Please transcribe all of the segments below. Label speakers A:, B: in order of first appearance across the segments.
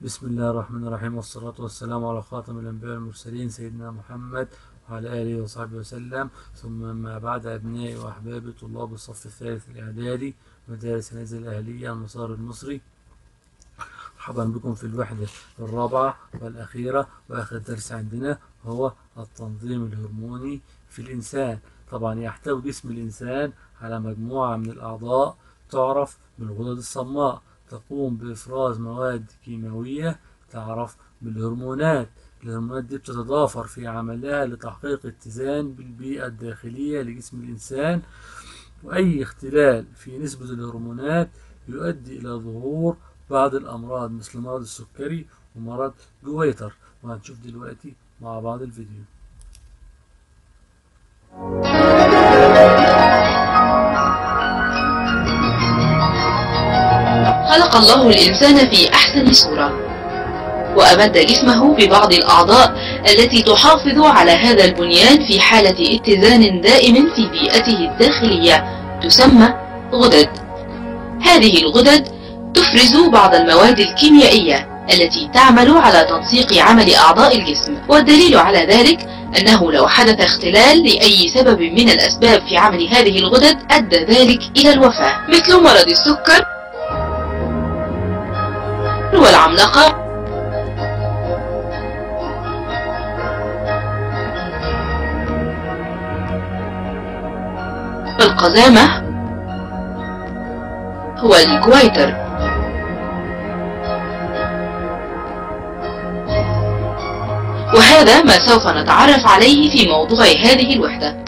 A: بسم الله الرحمن الرحيم والصلاة والسلام على خاتم الأنبياء والمرسلين سيدنا محمد وعلى آله وصحبه وسلم ثم ما بعد أبنائي وأحبابي طلاب الصف الثالث الإعدادي مدارس النزل الأهلية المسار المصري مرحبا بكم في الوحدة الرابعة والأخيرة وآخر درس عندنا هو التنظيم الهرموني في الإنسان طبعا يحتوي جسم الإنسان على مجموعة من الأعضاء تعرف بالغدد الصماء تقوم بإفراز مواد كيماوية تعرف بالهرمونات الهرمونات دي بتتضافر في عملها لتحقيق اتزان بالبيئة الداخلية لجسم الإنسان وأي اختلال في نسبة الهرمونات يؤدي إلى ظهور بعض الأمراض مثل مرض السكري ومرض جويتر وهنشوف دلوقتي مع بعض الفيديو
B: خلق الله الإنسان في أحسن صورة وأمد جسمه ببعض الأعضاء التي تحافظ على هذا البنيان في حالة اتزان دائم في بيئته الداخلية تسمى غدد هذه الغدد تفرز بعض المواد الكيميائية التي تعمل على تنسيق عمل أعضاء الجسم والدليل على ذلك أنه لو حدث اختلال لأي سبب من الأسباب في عمل هذه الغدد أدى ذلك إلى الوفاة مثل مرض السكر والعملاقة القزامة هو الجويتر وهذا ما سوف نتعرف عليه في موضوع هذه الوحدة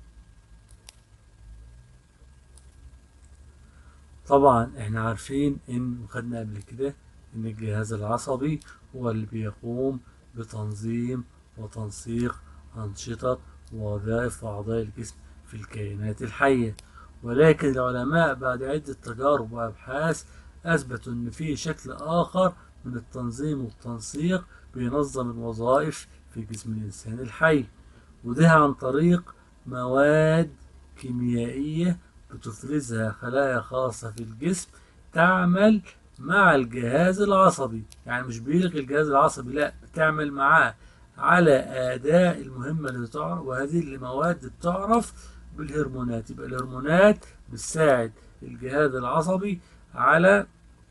A: طبعا احنا عارفين ان وخدنا قبل كده ان الجهاز العصبي هو اللي بيقوم بتنظيم وتنسيق أنشطة ووظائف أعضاء الجسم في الكائنات الحية ولكن العلماء بعد عدة تجارب وأبحاث أثبتوا أن في شكل آخر من التنظيم والتنسيق بينظم الوظائف في جسم الإنسان الحي وده عن طريق مواد كيميائية بتفرزها خلايا خاصة في الجسم تعمل مع الجهاز العصبي يعني مش بيلغي الجهاز العصبي لا بتعمل معاه على أداء المهمة اللي تعرف وهذه المواد بتعرف بالهرمونات يبقى الهرمونات بتساعد الجهاز العصبي على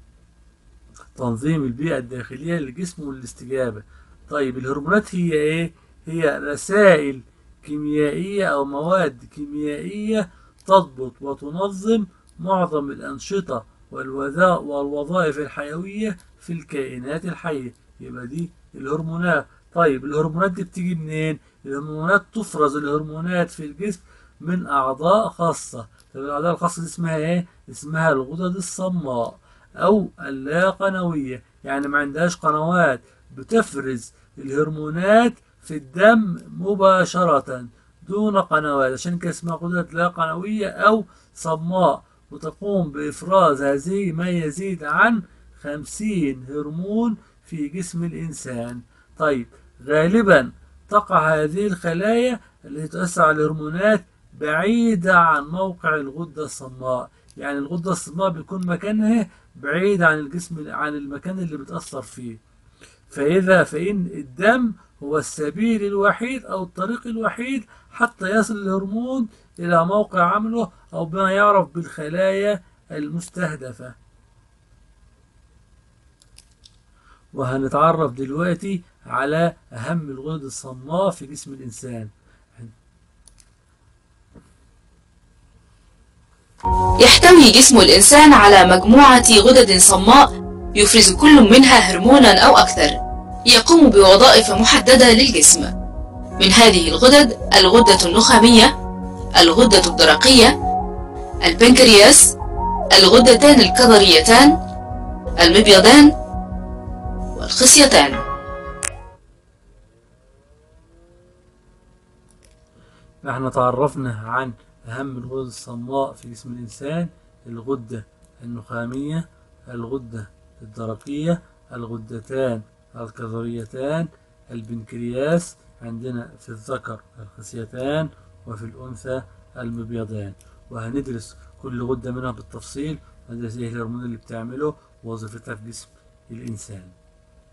A: تنظيم البيئة الداخلية للجسم والاستجابة طيب الهرمونات هي ايه هي رسائل كيميائية او مواد كيميائية تضبط وتنظم معظم الأنشطة والوظائف الحيوية في الكائنات الحية يبقى دي الهرمونات طيب الهرمونات دي بتيجي منين الهرمونات تفرز الهرمونات في الجسم من أعضاء خاصة طب الأعضاء الخاصة دي اسمها ايه اسمها الغدد الصماء أو اللا قنوية يعني ما عندهاش قنوات بتفرز الهرمونات في الدم مباشرة دون قنوات عشان كده اسمها غدد لا قنوية أو صماء وتقوم بإفراز هذه ما يزيد عن خمسين هرمون في جسم الإنسان طيب غالبا تقع هذه الخلايا التي تؤثر على الهرمونات بعيدة عن موقع الغدة الصماء يعني الغدة الصماء بيكون مكانها بعيد عن الجسم عن المكان اللي بتأثر فيه فإذا فإن الدم هو السبيل الوحيد أو الطريق الوحيد حتى يصل الهرمون إلى موقع عمله أو بما يعرف بالخلايا المستهدفة وهنتعرف دلوقتي على أهم الغدد الصماء في جسم الإنسان
B: يحتوي جسم الإنسان على مجموعة غدد صماء يفرز كل منها هرمونا أو أكثر يقوم بوظائف محددة للجسم من هذه الغدد الغدة النخامية الغدة الدرقية البنكرياس الغدتان الكظريتان المبيضان والخصيتان
A: احنا تعرفنا عن أهم الغدد الصماء في جسم الإنسان الغدة النخامية الغدة الدرقية الغدتان الكظريتان البنكرياس عندنا في الذكر الخصيتان وفي الأنثى المبيضان وهندرس كل غدة منها بالتفصيل وندرس ايه الهرمون اللي بتعمله ووظيفتها في جسم الإنسان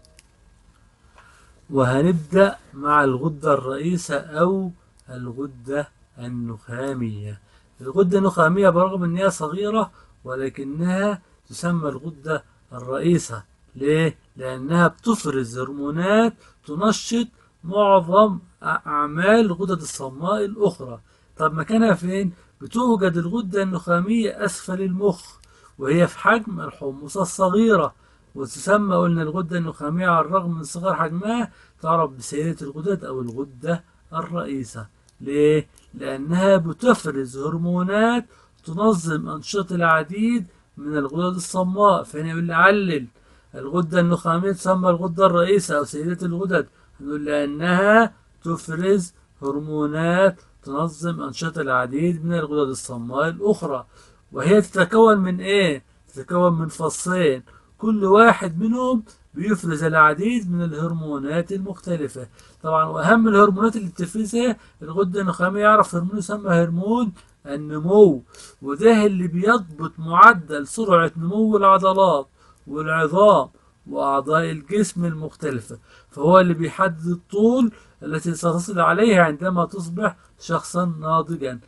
A: وهنبدأ مع الغدة الرئيسة أو الغدة النخامية الغدة النخامية برغم أن هي صغيرة ولكنها تسمى الغدة الرئيسة ليه؟ لأنها بتفرز هرمونات تنشط معظم أعمال الغدد الصماء الأخرى طب مكانها فين؟ بتوجد الغدة النخامية أسفل المخ وهي في حجم الحمصة الصغيرة وتسمى قلنا الغدة النخامية على الرغم من صغر حجمها تعرف بسيدة الغدد أو الغدة الرئيسة ليه؟ لأنها بتفرز هرمونات تنظم أنشطة العديد من الغدد الصماء فهنا يقول لي علل الغدة النخامية تسمى الغدة الرئيسة أو سيدة الغدد نقول لأنها تفرز هرمونات تنظم أنشطة العديد من الغدد الصماء الأخرى وهي تتكون من إيه؟ تتكون من فصين كل واحد منهم بيفرز العديد من الهرمونات المختلفة طبعا وأهم الهرمونات اللي بتفرزها الغدة النخامية يعرف هرمون يسمى هرمون النمو وده اللي بيضبط معدل سرعة نمو العضلات والعظام وأعضاء الجسم المختلفة فهو اللي بيحدد الطول التي ستصل عليها عندما تصبح شخصا ناضجا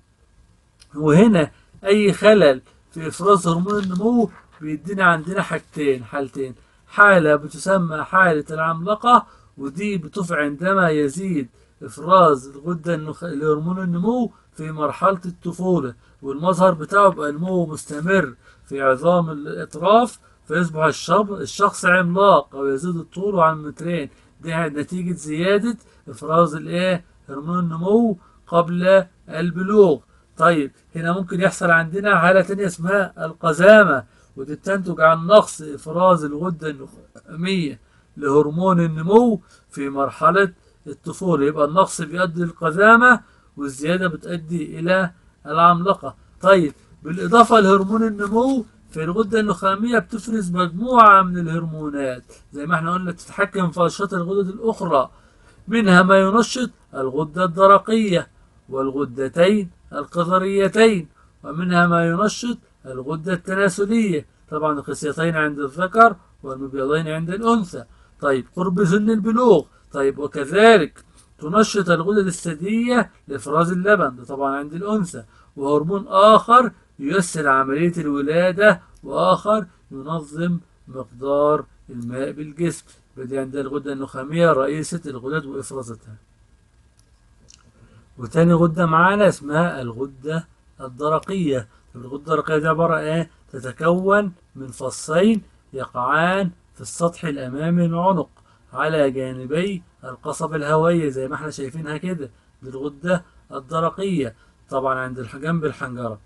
A: وهنا أي خلل في إفراز هرمون النمو بيدينا عندنا حاجتين حالتين حالة بتسمى حالة العملاقة ودي بتفعل عندما يزيد إفراز الغدة النخ... لهرمون النمو في مرحلة الطفولة والمظهر بتاعه بقى نمو مستمر في عظام الأطراف فيصبح الشب... الشخص عملاق أو يزيد الطول عن مترين دي نتيجة زيادة إفراز الإيه هرمون النمو قبل البلوغ طيب هنا ممكن يحصل عندنا حالة تانية اسمها القزامة ودي تنتج عن نقص إفراز الغدة النخامية لهرمون النمو في مرحلة الطفولة يبقى النقص بيؤدي للقزامة والزيادة بتؤدي إلى العملاقة طيب بالإضافة لهرمون النمو في الغدة النخامية بتفرز مجموعة من الهرمونات زي ما احنا قلنا تتحكم في أنشطة الغدد الأخرى منها ما ينشط الغدة الدرقية والغدتين القذريتين ومنها ما ينشط الغدة التناسلية طبعا الخصيتين عند الذكر والمبيضين عند الأنثى طيب قرب سن البلوغ طيب وكذلك تنشط الغدد الثديية لإفراز اللبن ده طبعا عند الأنثى وهرمون آخر ييسر عملية الولادة وآخر ينظم مقدار الماء بالجسم بدي عند الغدة النخامية رئيسة الغدد وإفرازتها وتاني غدة معانا اسمها الغدة الدرقية الغدة الدرقية دي عبارة ايه تتكون من فصين يقعان في السطح الأمامي من العنق على جانبي القصبة الهوائية زي ما احنا شايفينها كده دي الغدة الدرقية طبعا عند جنب الحنجرة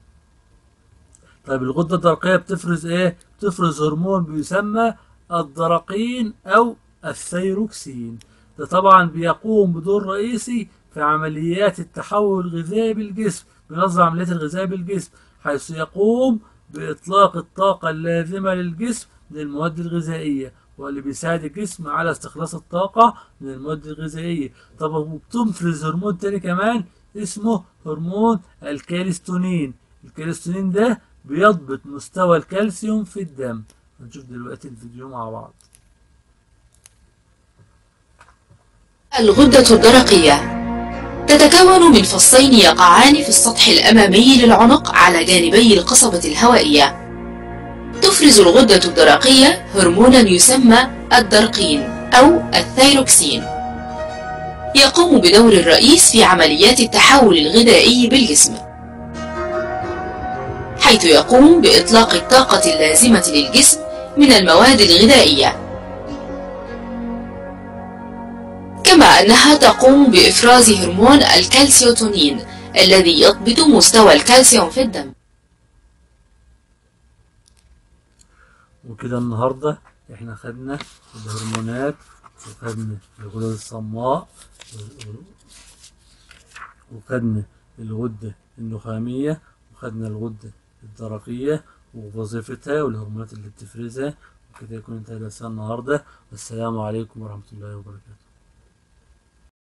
A: طيب الغدة الدرقية بتفرز ايه بتفرز هرمون بيسمى الدرقين او الثيروكسين ده طبعا بيقوم بدور رئيسي في عمليات التحول الغذائي بالجسم بينظم عمليات الغذاء بالجسم حيث يقوم بإطلاق الطاقة اللازمة للجسم من المواد الغذائية واللي بيساعد الجسم على استخلاص الطاقة من المواد الغذائية طب وبتفرز هرمون تاني كمان اسمه هرمون الكالستونين الكالستونين ده بيضبط مستوى الكالسيوم في الدم هنشوف دلوقتي الفيديو مع بعض
B: الغدة الدرقية تتكون من فصين يقعان في السطح الأمامي للعنق على جانبي القصبة الهوائية تفرز الغدة الدرقية هرمونا يسمى الدرقين أو الثيروكسين يقوم بدور الرئيس في عمليات التحول الغذائي بالجسم حيث يقوم بإطلاق الطاقة اللازمة للجسم من المواد الغذائية كما أنها تقوم بإفراز هرمون الكالسيوتونين الذي يضبط مستوى الكالسيوم في الدم
A: وكده النهاردة احنا خدنا الهرمونات وخدنا الغدد الصماء وخدنا الغدة النخامية وخدنا الغدة الدرقية ووظيفتها والهرمونات اللي بتفرزها وكده يكون انتهى درسنا النهاردة والسلام عليكم ورحمة الله وبركاته